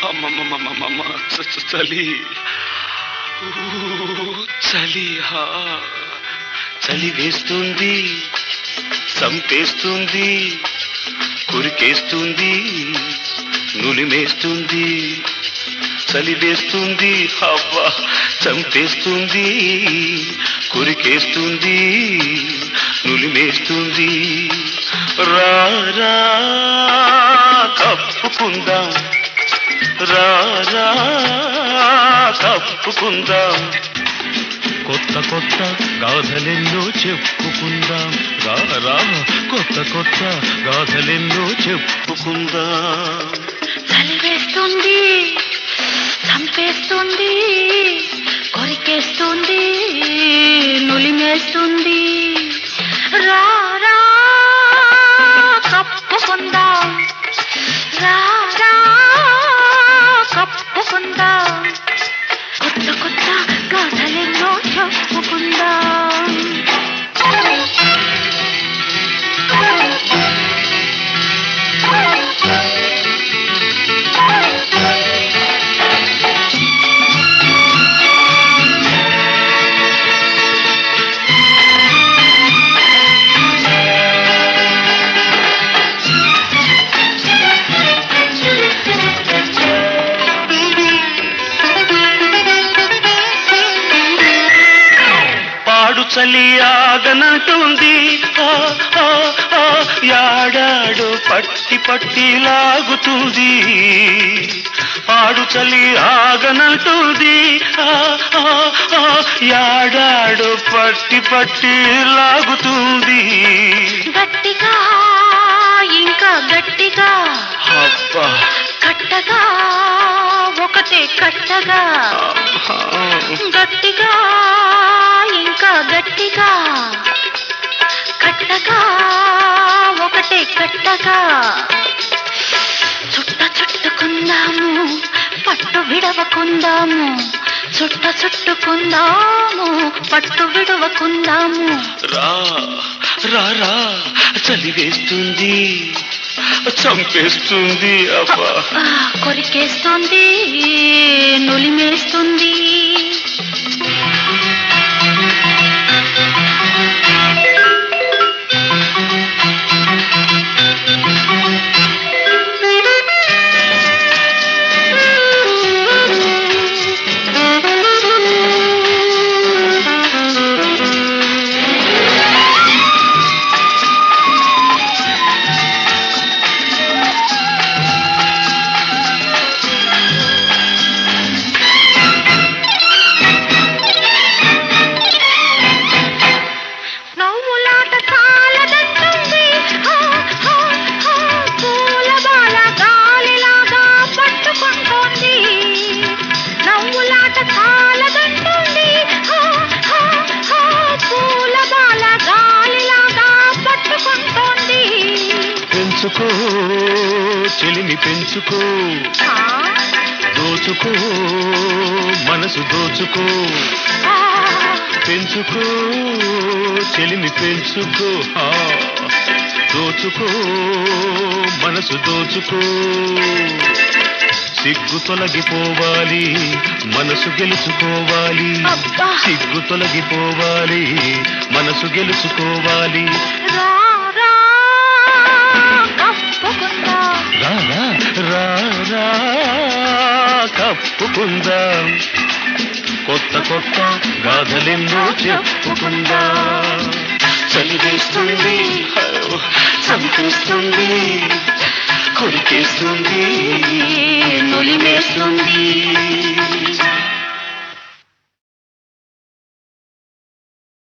అమ్మమ్మమ్మమ్మమ్మ చ- చ- చలి ఊ, చలి హా. చలి వేస్తుంది చంపేస్తుంది కురికేస్తుంది నులిమేస్తుంది చలి వేస్తుంది అబ్బా చంపేస్తుంది కురికేస్తుంది నులిమేస్తుంది రారా కప్పుకుందాం రారా కప్పుకుందాం కొత్త కొత్త గాథలెన్నో చెప్పుకుందాం రా రా కొత్త కొత్త గాథలెన్నో చెప్పుకుందాం చలివేస్తుంది చంపేస్తుంది కొరికేస్తుంది నులిమేస్తుంది రా రా కప్పుకుందాం రా రా కప్పుకుందాం కొత్త కొత్త గాథలెన్నో చెప్పుకుందాం పాడు చలి ఆగనంటుంది ఆ, ఆ, ఆ, యాడాడు పట్టి పట్టి లాగుతుంది పాడు చలి ఆగనంటుంది ఆ, ఆ, ఆ, యాడాడు పట్టి పట్టి లాగుతుంది గట్టిగా ఇంకా గట్టిగా అబ్బా కట్టగా ఒకటే కట్టగా అబ్బా. గట్టిగా ఇంకా గట్టిగా కట్టగా ఒకటే కట్టగా చుట్ట చుట్టుకుందాము పట్టు విడవకుందాము చుట్ట చుట్టుకుందాము పట్టు విడవకుందాము రా రా రా చలి వేస్తుంది చంపేస్తుంది అబ్బా ఆ, కొరికేస్తుంది నులిమేస్తుంది నవ్వులాట చాలదంటుంది హా, హా, హా, పూలబాల గాలిలాగా పట్టుకుంటోంది నవ్వులాట చాలదంటుంది హా, హా, హా, పూలబాల గాలిలాగా పట్టుకుంటోంది పెంచుకో చెలిమి పెంచుకో ఆ, దోచుకో మనసు దోచుకో ఆ, పెంచుకో చెలిమి పెంచుకో ఆ, దోచుకో మనసు దోచుకో సిగ్గు తొలగిపోవాలి మనసు గెలుచుకోవాలి అబ్బా. సిగ్గు తొలగిపోవాలి మనసు గెలుచుకోవాలి రా, రా, కప్పుకుందాం రా రా, రా రా కప్పుకుందాం కొత్త కొత్త గాథలెన్నో చెప్పుకుందాం చలి వేస్తుంది చంపేస్తుంది కొరికేస్తుంది నులిమేస్తుంది